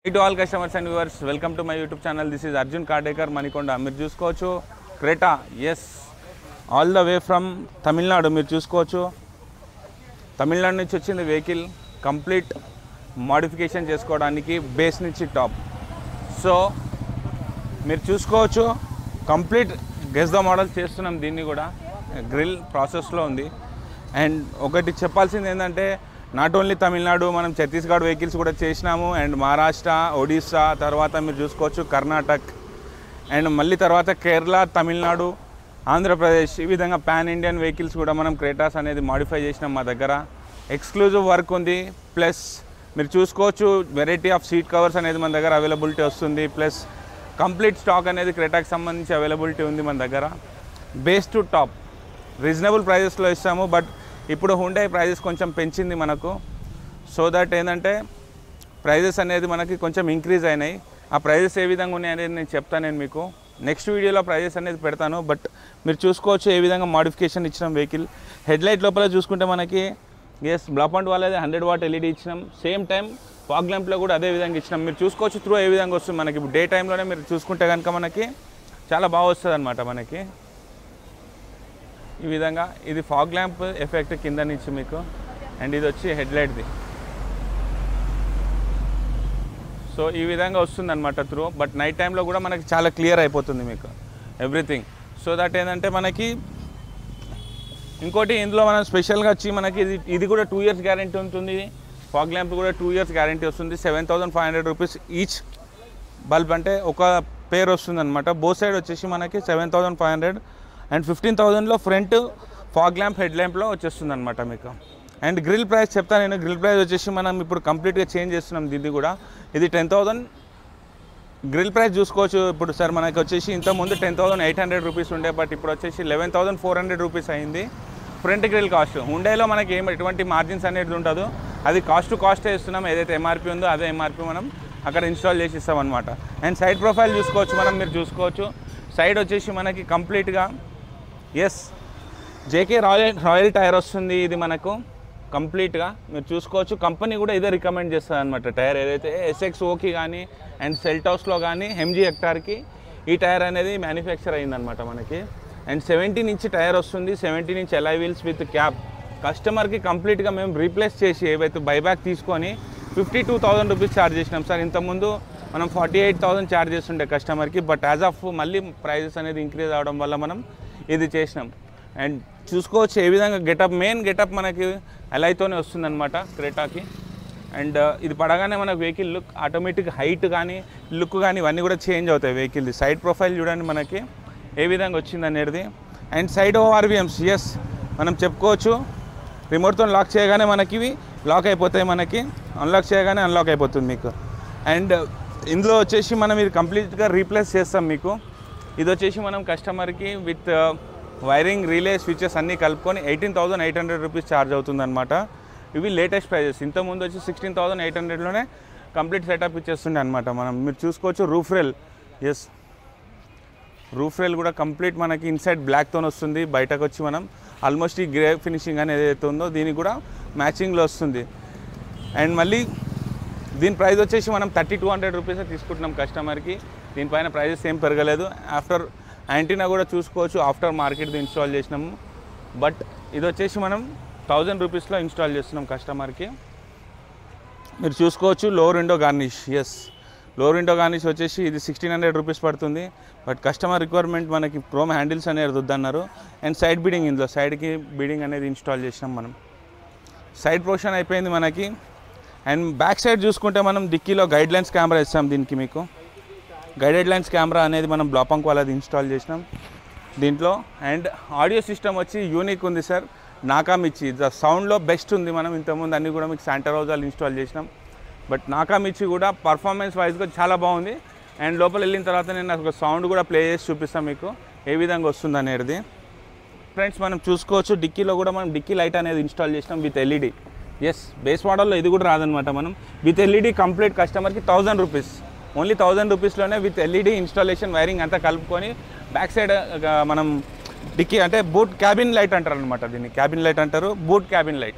to all customers and viewers welcome to my YouTube channel this is Arjun car decor Manikonda మీరు చూసుకోవచ్చు Creta yes all the way from Tamil Nadu మీరు చూసుకోవచ్చు తమిళనాడు నుంచి వచ్చింది vehicle complete modification చేసుకోవడానికి base నుంచి టాప్ సో మీరు చూసుకోవచ్చు కంప్లీట్ గెస్ ద మోడల్ చేస్తున్నాం దీన్ని కూడా గ్రిల్ ప్రాసెస్లో ఉంది అండ్ ఒకటి చెప్పాల్సింది ఏంటంటే నాట్ ఓన్లీ తమిళనాడు మనం ఛత్తీస్గఢ్ వెహికల్స్ కూడా చేసినాము అండ్ మహారాష్ట్ర ఒడిస్సా తర్వాత మీరు చూసుకోవచ్చు కర్ణాటక్ అండ్ మళ్ళీ తర్వాత కేరళ తమిళనాడు ఆంధ్రప్రదేశ్ ఈ విధంగా పాన్ ఇండియన్ వెహికల్స్ కూడా మనం క్రేటాస్ అనేది మాడిఫై చేసినాం మా దగ్గర ఎక్స్క్లూజివ్ వర్క్ ఉంది ప్లస్ మీరు చూసుకోవచ్చు వెరైటీ ఆఫ్ సీట్ కవర్స్ అనేది మన దగ్గర అవైలబిలిటీ వస్తుంది ప్లస్ కంప్లీట్ స్టాక్ అనేది క్రేటాకి సంబంధించి అవైలబిలిటీ ఉంది మన దగ్గర బేస్ టు టాప్ రీజనబుల్ ప్రైజెస్లో ఇస్తాము బట్ ఇప్పుడు హుండై ప్రైజెస్ కొంచెం పెంచింది మనకు సో దట్ ఏంటంటే ప్రైజెస్ అనేది మనకి కొంచెం ఇంక్రీజ్ అయినాయి ఆ ప్రైజెస్ ఏ విధంగా ఉన్నాయి అనేది నేను చెప్తాను నేను మీకు నెక్స్ట్ వీడియోలో ప్రైజెస్ అనేది పెడతాను బట్ మీరు చూసుకోవచ్చు ఏ విధంగా మాడిఫికేషన్ ఇచ్చినాం వెహికల్ హెడ్లైట్ లోపల చూసుకుంటే మనకి ఎస్ బ్లాపాంట్ వాళ్ళది హండ్రెడ్ వాట్ ఎల్ఈడి ఇచ్చినాం సేమ్ టైం ఫాగ్ ల్యాంప్లో కూడా అదే విధంగా ఇచ్చినాం మీరు చూసుకోవచ్చు త్రూ ఏ విధంగా వస్తుంది మనకి డే టైంలోనే మీరు చూసుకుంటే కనుక మనకి చాలా బాగా వస్తుంది అనమాట మనకి ఈ విధంగా ఇది ఫాగ్ ల్యాంప్ ఎఫెక్ట్ కింద నుంచి మీకు అండ్ ఇది వచ్చి హెడ్లైట్ది సో ఈ విధంగా వస్తుంది అనమాట త్రూ బట్ నైట్ టైంలో కూడా మనకి చాలా క్లియర్ అయిపోతుంది మీకు ఎవ్రీథింగ్ సో దట్ ఏంటంటే మనకి ఇంకోటి ఇందులో మనం స్పెషల్గా వచ్చి మనకి ఇది ఇది కూడా టూ ఇయర్స్ గ్యారంటీ ఉంటుంది ఫాగ్ ల్యాంప్ కూడా టూ ఇయర్స్ గ్యారంటీ వస్తుంది seven thousand five hundred rupees each bulb అంటే ఒక పేర్ వస్తుంది అనమాట బో సైడ్ వచ్చేసి మనకి seven thousand five hundred and fifteen థౌసండ్లో ఫ్రంట్ ఫాగ్ ల్యాంప్ హెడ్ ల్యాంప్లో వచ్చేస్తుంది అనమాట మీకు అండ్ గ్రిల్ ప్రైస్ చెప్తాను నేను గ్రిల్ ప్రైస్ వచ్చేసి మనం ఇప్పుడు కంప్లీట్గా చేంజ్ చేస్తున్నాం దీన్ని కూడా ఇది టెన్ థౌసండ్ గ్రిల్ ప్రైస్ చూసుకోవచ్చు ఇప్పుడు సార్ మనకి వచ్చేసి ఇంతకుముందు ten thousand eight hundred rupees ఉండే బట్ ఇప్పుడు వచ్చేసి eleven thousand four hundred rupees అయింది ఫ్రంట్ గ్రిల్ కాస్ట్ హుండైలో మనకి ఏం ఎటువంటి మార్జిన్స్ అనేది ఉండదు అది కాస్ట్ టు కాస్టే ఇస్తున్నాం ఏదైతే ఎంఆర్పి ఉందో అదే ఎంఆర్పి మనం అక్కడ ఇన్స్టాల్ చేసి ఇస్తాం అనమాట అండ్ సైడ్ ప్రొఫైల్ చూసుకోవచ్చు మనం మీరు చూసుకోవచ్చు సైడ్ వచ్చేసి మనకి కంప్లీట్గా yes JK Royal Royal tyre వస్తుంది ఇది మనకు కంప్లీట్గా మీరు చూసుకోవచ్చు కంపెనీ కూడా ఇదే రికమెండ్ చేస్తుంది అనమాట టైర్ ఏదైతే ఎస్ఎక్స్ ఓకి కానీ అండ్ సెల్టౌస్లో కానీ ఎంజీ హెక్టార్కి ఈ టైర్ అనేది మ్యానుఫ్యాక్చర్ అయిందనమాట మనకి అండ్ సెవెంటీన్ ఇంచ్ టైర్ వస్తుంది seventeen inch alloy wheels with cap కస్టమర్కి కంప్లీట్గా మేము రీప్లేస్ చేసి ఏవైతే బైబ్యాక్ తీసుకొని fifty two thousand rupees charge చేసినాం సార్ ఇంతకుముందు మనం ఫార్టీ ఎయిట్ థౌసండ్ ఛార్జ్ చేస్తుండే కస్టమర్కి బట్ యాజ్ ఆఫ్ మళ్ళీ ప్రైజెస్ అనేది ఇంక్రీజ్ అవడం వల్ల మనం ఇది చేసినాం అండ్ చూసుకోవచ్చు ఏ విధంగా గెటప్ మెయిన్ గెటప్ మనకి ఎలైతోనే వస్తుందన్నమాట క్రేటాకి అండ్ ఇది పడగానే మనకు వెహికల్ లుక్ ఆటోమేటిక్ హైట్ కానీ లుక్ కానీ ఇవన్నీ కూడా చేంజ్ అవుతాయి వెహికల్ది సైడ్ ప్రొఫైల్ చూడండి మనకి ఏ విధంగా వచ్చింది అనేది అండ్ సైడ్ ఓఆర్విఎమ్స్ ఎస్ మనం చెప్పుకోవచ్చు రిమోట్తో లాక్ చేయగానే మనకి ఇవి లాక్ అయిపోతాయి మనకి అన్లాక్ చేయగానే అన్లాక్ అయిపోతుంది మీకు అండ్ ఇందులో వచ్చేసి మనం ఇది కంప్లీట్గా రీప్లేస్ చేస్తాం మీకు ఇది వచ్చేసి మనం కస్టమర్కి విత్ వైరింగ్ రిలే స్విచెస్ అన్నీ కలుపుకొని eighteen thousand eight hundred rupees charge అవుతుందన్నమాట ఇవి లేటెస్ట్ ప్రైజెస్ ఇంతకుముందు వచ్చి సిక్స్టీన్ థౌసండ్ ఎయిట్ హండ్రెడ్లోనే కంప్లీట్ సెటప్ ఇచ్చేస్తుండే అనమాట మనం మీరు చూసుకోవచ్చు roof rail yes roof rail కూడా కంప్లీట్ మనకి ఇన్సైడ్ బ్లాక్తో వస్తుంది బయటకు వచ్చి మనం ఆల్మోస్ట్ ఈ గ్రే ఫినిషింగ్ అనేది ఏదైతే ఉందో దీనికి కూడా మ్యాచింగ్లో వస్తుంది అండ్ మళ్ళీ దీని ప్రైస్ వచ్చేసి మనం థర్టీ టూ హండ్రెడ్ రూపీసే తీసుకుంటున్నాం కస్టమర్కి దీనిపైన ప్రైజెస్ ఏం పెరగలేదు ఆఫ్టర్ యాంటీనా కూడా చూసుకోవచ్చు ఆఫ్టర్ మార్కెట్ది ఇన్స్టాల్ చేసినాము బట్ ఇది వచ్చేసి మనం థౌజండ్ రూపీస్లో ఇన్స్టాల్ చేస్తున్నాం కస్టమర్కి మీరు చూసుకోవచ్చు low window garnish yes low window garnish వచ్చేసి ఇది సిక్స్టీన్ హండ్రెడ్ రూపీస్ పడుతుంది బట్ కస్టమర్ రిక్వైర్మెంట్ మనకి ప్రోమ్ హ్యాండిల్స్ అనేది వద్దన్నారు అండ్ సైడ్ బీడింగ్ ఇందులో సైడ్కి బీడింగ్ అనేది ఇన్స్టాల్ చేసినాం మనం సైడ్ పోర్షన్ అయిపోయింది మనకి అండ్ బ్యాక్ సైడ్ చూసుకుంటే మనం డిక్కీలో గైడ్ లైన్స్ కెమెరా ఇస్తాం దీనికి మీకు గైడెడ్ లైన్స్ కెమెరా అనేది మనం బ్లాపంక్ వాళ్ళది ఇన్స్టాల్ చేసినాం దీంట్లో అండ్ ఆడియో సిస్టమ్ వచ్చి యూనిక్ ఉంది సార్ నాకామిచ్చి ద సౌండ్లో బెస్ట్ ఉంది మనం ఇంతకుముందు అన్నీ కూడా మీకు శాంటర్ రోజాలు ఇన్స్టాల్ చేసినాం బట్ నాకామిచ్చి కూడా పర్ఫార్మెన్స్ వైజ్గా చాలా బాగుంది అండ్ లోపల వెళ్ళిన తర్వాత నేను ఒక సౌండ్ కూడా ప్లే చేసి చూపిస్తాను మీకు ఏ విధంగా వస్తుంది అనేది ఫ్రెండ్స్ మనం చూసుకోవచ్చు డిక్కీలో కూడా మనం డిక్కీ లైట్ అనేది ఇన్స్టాల్ చేసినాం విత్ ఎల్ఈడి ఎస్ బేస్ మోడల్లో ఇది కూడా రాదనమాట మనం విత్ ఎల్ఈడి కంప్లీట్ కస్టమర్కి థౌజండ్ రూపీస్ ఓన్లీ థౌజండ్ రూపీస్లోనే విత్ ఎల్ఈడి ఇన్స్టాలేషన్ వైరింగ్ అంతా కలుపుకొని బ్యాక్ సైడ్ మనం డిక్కీ అంటే బూట్ క్యాబిన్ లైట్ అంటారు అనమాట దీన్ని క్యాబిన్ లైట్ అంటారు బూట్ క్యాబిన్ లైట్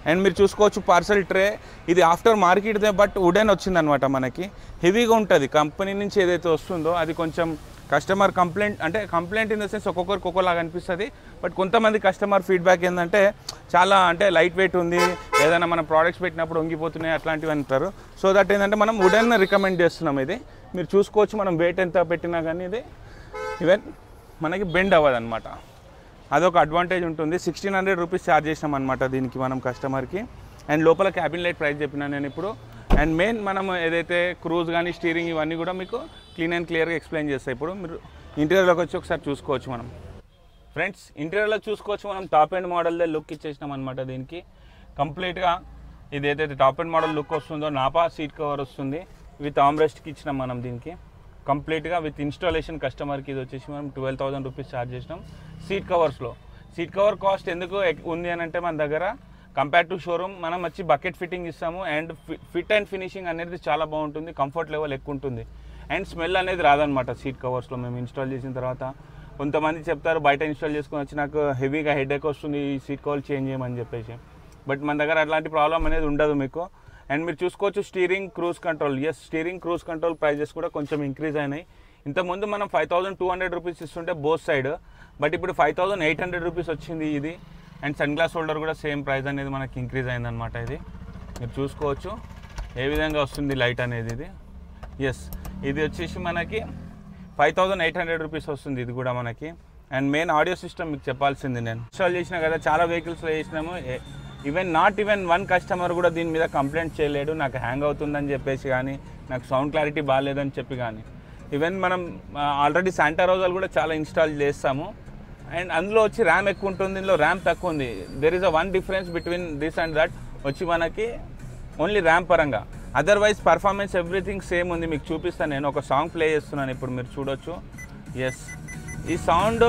అండ్ మీరు చూసుకోవచ్చు పార్సల్ ట్రే ఇది ఆఫ్టర్ మార్కెట్దే బట్ వుడెన్ వచ్చిందనమాట మనకి హెవీగా ఉంటుంది కంపెనీ నుంచి ఏదైతే వస్తుందో అది కొంచెం కస్టమర్ కంప్లైంట్ అంటే కంప్లైంట్ ఇన్ ద సెన్స్ ఒక్కొక్కరికి ఒక్కోలాగా అనిపిస్తుంది బట్ కొంతమంది కస్టమర్ ఫీడ్బ్యాక్ ఏంటంటే చాలా అంటే లైట్ వెయిట్ ఉంది ఏదైనా మనం ప్రోడక్ట్స్ పెట్టినప్పుడు వంగిపోతున్నాయి అట్లాంటివి అంటారు సో దట్ ఏంటంటే మనం వుడెన్ రికమెండ్ చేస్తున్నాం ఇది మీరు చూసుకోవచ్చు మనం వెయిట్ ఎంత పెట్టినా కానీ ఇది ఈవెన్ మనకి బెండ్ అవ్వదు అనమాట అదొక అడ్వాంటేజ్ ఉంటుంది సిక్స్టీన్ హండ్రెడ్ రూపీస్ ఛార్జ్ చేసినాం అనమాట దీనికి మనం కస్టమర్కి అండ్ లోపల క్యాబిన్ లైట్ ప్రైస్ చెప్పినా నేను ఇప్పుడు అండ్ మెయిన్ మనం ఏదైతే క్రూజ్ కానీ స్టీరింగ్ ఇవన్నీ కూడా మీకు క్లీన్ అండ్ క్లియర్గా ఎక్స్ప్లెయిన్ చేస్తాయి ఇప్పుడు మీరు ఇంటీరియర్లోకి వచ్చి ఒకసారి చూసుకోవచ్చు మనం ఫ్రెండ్స్ ఇంటీరియర్లో చూసుకోవచ్చు మనం టాప్ ఎండ్ మోడల్దే లుక్ ఇచ్చేసినాం అనమాట దీనికి కంప్లీట్గా ఇది ఏదైతే టాప్ ఎండ్ మోడల్ లుక్ వస్తుందో నాపా సీట్ కవర్ వస్తుంది విత్ ఆమ్రెస్ట్కి ఇచ్చినాం మనం దీనికి కంప్లీట్గా విత్ ఇన్స్టాలేషన్ కస్టమర్కి ఇది వచ్చేసి మనం ట్వెల్వ్ థౌసండ్ రూపీస్ ఛార్జ్ చేసినాం సీట్ కవర్స్లో సీట్ కవర్ కాస్ట్ ఎందుకు ఎక్- ఉంది అని అంటే మన దగ్గర కంపేర్ టు షోరూమ్ మనం వచ్చి బకెట్ ఫిట్టింగ్ ఇస్తాము అండ్ ఫిట్ అండ్ ఫినిషింగ్ అనేది చాలా బాగుంటుంది కంఫర్ట్ లెవెల్ ఎక్కువ ఉంటుంది అండ్ స్మెల్ అనేది రాదనమాట సీట్ కవర్స్లో మేము ఇన్స్టాల్ చేసిన తర్వాత కొంతమంది చెప్తారు బయట ఇన్స్టాల్ చేసుకొని వచ్చి నాకు హెవీగా హెడ్ వస్తుంది ఈ సీట్ కవర్ చేంజ్ చేయమని చెప్పేసి బట్ మన దగ్గర అట్లాంటి ప్రాబ్లం అనేది ఉండదు మీకు అండ్ మీరు చూసుకోవచ్చు steering cruise control yes steering cruise control prices కూడా కొంచెం ఇంక్రీజ్ అయినాయి ఇంతకుముందు మనం five thousand two hundred rupees ఇస్తుంటే బోత్ సైడ్ బట్ ఇప్పుడు five thousand eight hundred rupees వచ్చింది ఇది అండ్ సన్ గ్లాస్ హోల్డర్ కూడా సేమ్ ప్రైస్ అనేది మనకి ఇంక్రీజ్ అయిందనమాట ఇది మీరు చూసుకోవచ్చు ఏ విధంగా వస్తుంది లైట్ అనేది ఇది ఎస్ ఇది వచ్చేసి మనకి five thousand eight hundred rupees వస్తుంది ఇది కూడా మనకి అండ్ మెయిన్ ఆడియో సిస్టమ్ మీకు చెప్పాల్సింది నేను ఇన్స్టాల్ చేసిన కదా చాలా వెహికల్స్లో చేసినాము even not even one customer కూడా దీని మీద కంప్లైంట్ చేయలేడు నాకు హ్యాంగ్ అవుతుందని చెప్పేసి కానీ నాకు సౌండ్ క్లారిటీ బాగాలేదని చెప్పి కానీ ఈవెన్ మనం ఆల్రెడీ శాంటా రోజాలు కూడా చాలా ఇన్స్టాల్ చేస్తాము అండ్ అందులో వచ్చి ర్యామ్ ఎక్కువ ఉంటుంది ఇందులో ర్యామ్ తక్కువ ఉంది there is a one difference between this and that వచ్చి మనకి ఓన్లీ ర్యామ్ పరంగా అదర్వైజ్ పర్ఫార్మెన్స్ ఎవ్రీథింగ్ సేమ్ ఉంది మీకు చూపిస్తాను నేను ఒక సాంగ్ ప్లే చేస్తున్నాను ఇప్పుడు మీరు చూడొచ్చు ఎస్ ఈ సౌండ్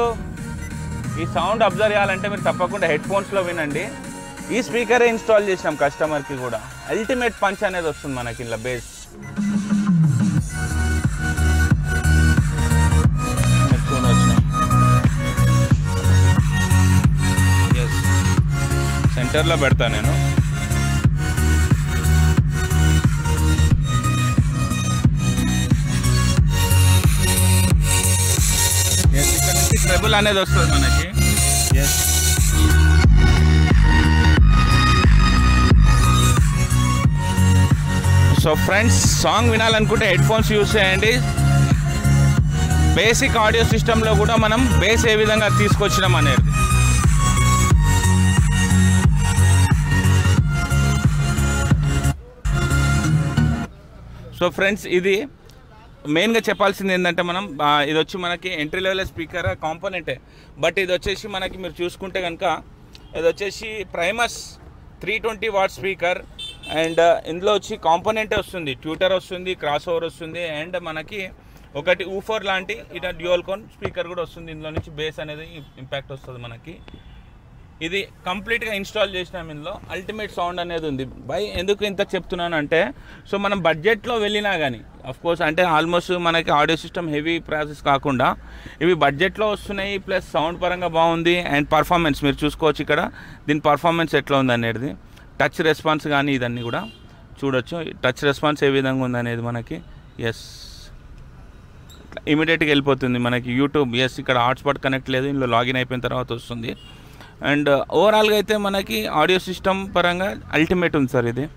ఈ సౌండ్ అబ్జర్వ్ చేయాలంటే మీరు తప్పకుండా హెడ్ ఫోన్స్లో వినండి ఈ స్పీకరే ఇన్స్టాల్ చేసినాం కస్టమర్కి కూడా అల్టిమేట్ పంచ్ అనేది వస్తుంది మనకి ఇలా బేస్ మీరు చూడవచ్చు ఎస్ సెంటర్లో పెడతా నేను Yes, ఇక్కడ నుంచి ట్రెబుల్ అనేది వస్తుంది మనకి ఎస్ సో ఫ్రెండ్స్ సాంగ్ వినాలనుకుంటే హెడ్ ఫోన్స్ యూస్ చేయండి బేసిక్ ఆడియో సిస్టంలో కూడా మనం బేస్ ఏ విధంగా తీసుకొచ్చినాం అనేది సో ఫ్రెండ్స్ ఇది మెయిన్గా చెప్పాల్సింది ఏంటంటే మనం ఆ, ఇది వచ్చి మనకి ఎంట్రీ లెవెల్ స్పీకర్ కాంపోనెంటే బట్ ఇది వచ్చేసి మనకి మీరు చూసుకుంటే కనుక ఇది వచ్చేసి Primus three twenty watt speaker and ఇందులో వచ్చి కాంపోనెంటే వస్తుంది ట్యూటర్ వస్తుంది క్రాస్ ఓవర్ వస్తుంది అండ్ మనకి ఒకటి ఊఫర్ లాంటి ఇట డ్యూయల్ కోన్ స్పీకర్ కూడా వస్తుంది ఇందులో నుంచి బేస్ అనేది ఇంపాక్ట్ వస్తుంది మనకి ఇది కంప్లీట్గా ఇన్స్టాల్ చేసినాం ఇందులో అల్టిమేట్ సౌండ్ అనేది ఉంది బై ఎందుకు ఇంత చెప్తున్నాను అంటే సో మనం బడ్జెట్లో వెళ్ళినా కానీ అఫ్ కోర్స్ అంటే ఆల్మోస్ట్ మనకి ఆడియో సిస్టమ్ హెవీ ప్రాసెస్ కాకుండా ఇవి బడ్జెట్లో వస్తున్నాయి ప్లస్ సౌండ్ పరంగా బాగుంది అండ్ పర్ఫార్మెన్స్ మీరు చూసుకోవచ్చు ఇక్కడ దీని పర్ఫార్మెన్స్ ఎట్లా ఉంది అనేది టచ్ రెస్పాన్స్ కానీ ఇదన్నీ కూడా చూడొచ్చు టచ్ రెస్పాన్స్ ఏ విధంగా ఉంది అనేది మనకి ఎస్ ఇమీడియట్గా వెళ్ళిపోతుంది మనకి యూట్యూబ్ ఎస్ ఇక్కడ హాట్స్పాట్ కనెక్ట్ లేదు ఇందులో లాగిన్ అయిపోయిన తర్వాత వస్తుంది అండ్ ఓవరాల్గా అయితే మనకి ఆడియో సిస్టమ్ పరంగా అల్టిమేట్ ఉంది సార్ ఇది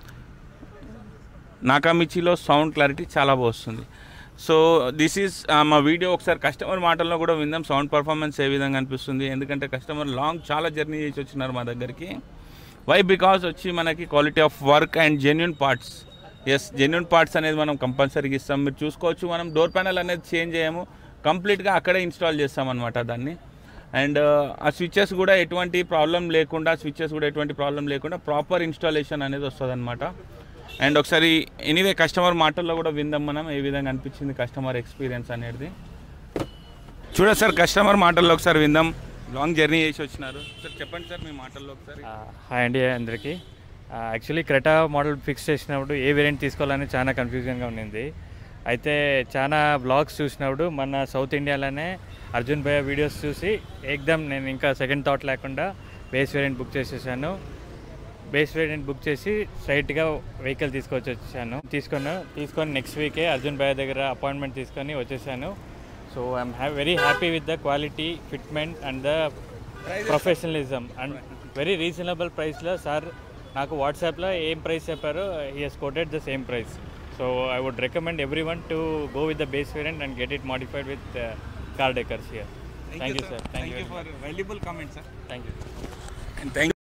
నాకామిచిలో సౌండ్ క్లారిటీ చాలా బాగుంది సో దిస్ ఈజ్ మా వీడియో ఒకసారి కస్టమర్ మాటల్లో కూడా విందాం సౌండ్ పర్ఫార్మెన్స్ ఏ విధంగా అనిపిస్తుంది ఎందుకంటే కస్టమర్ లాంగ్ చాలా జర్నీ చేసి వచ్చినారు మా దగ్గరికి వై బికాస్ వచ్చి మనకి quality of work and genuine parts yes genuine parts అనేది మనం కంపల్సరీగా ఇస్తాం మీరు చూసుకోవచ్చు మనం డోర్ ప్యానల్ అనేది చేంజ్ చేయము కంప్లీట్గా అక్కడే ఇన్స్టాల్ చేస్తాం అనమాట దాన్ని అండ్ ఆ స్విచ్చెస్ కూడా ఎటువంటి ప్రాబ్లం లేకుండా స్విచ్చెస్ కూడా ఎటువంటి ప్రాబ్లం లేకుండా ప్రాపర్ ఇన్స్టాలేషన్ అనేది వస్తుంది అనమాట అండ్ ఒకసారి ఎనీవే కస్టమర్ మాటల్లో కూడా విందాం మనం ఏ విధంగా అనిపించింది కస్టమర్ ఎక్స్పీరియన్స్ అనేది చూడండి సార్ కస్టమర్ మాటల్లో ఒకసారి విందాం లాంగ్ జర్నీ చేసి వచ్చినారు సార్ చెప్పండి సార్ మీ మాటల్లో ఒకసారి ఆ, హాయ్ అండి అందరికీ యాక్చువల్లీ క్రెటా మోడల్ ఫిక్స్ చేసినప్పుడు ఏ వేరియంట్ తీసుకోవాలని చాలా కన్ఫ్యూజన్గా ఉండింది అయితే చాలా బ్లాగ్స్ చూసినప్పుడు మన సౌత్ ఇండియాలోనే అర్జున్ భయ్య వీడియోస్ చూసి ఏకదమ్ నేను ఇంకా సెకండ్ థాట్ లేకుండా బేస్ వేరియంట్ బుక్ చేసేసాను బేస్ వేరియంట్ బుక్ చేసి స్ట్రైట్గా వెహికల్ తీసుకొచ్చి వచ్చాను తీసుకొని తీసుకొని నెక్స్ట్ వీకే అర్జున్ భయ్య దగ్గర అపాయింట్మెంట్ తీసుకొని వచ్చేసాను సో ఐఎమ్ హ్యా very happy with the quality fitment and the professionalism and very reasonable ప్రైస్లో సార్ నాకు వాట్సాప్లో ఏం ప్రైస్ చెప్పారో he has quoted the same price so I would recommend every one to go with the base variant and get it modified with car decors here thank you sir thank you for valuable comment sir thank you and thank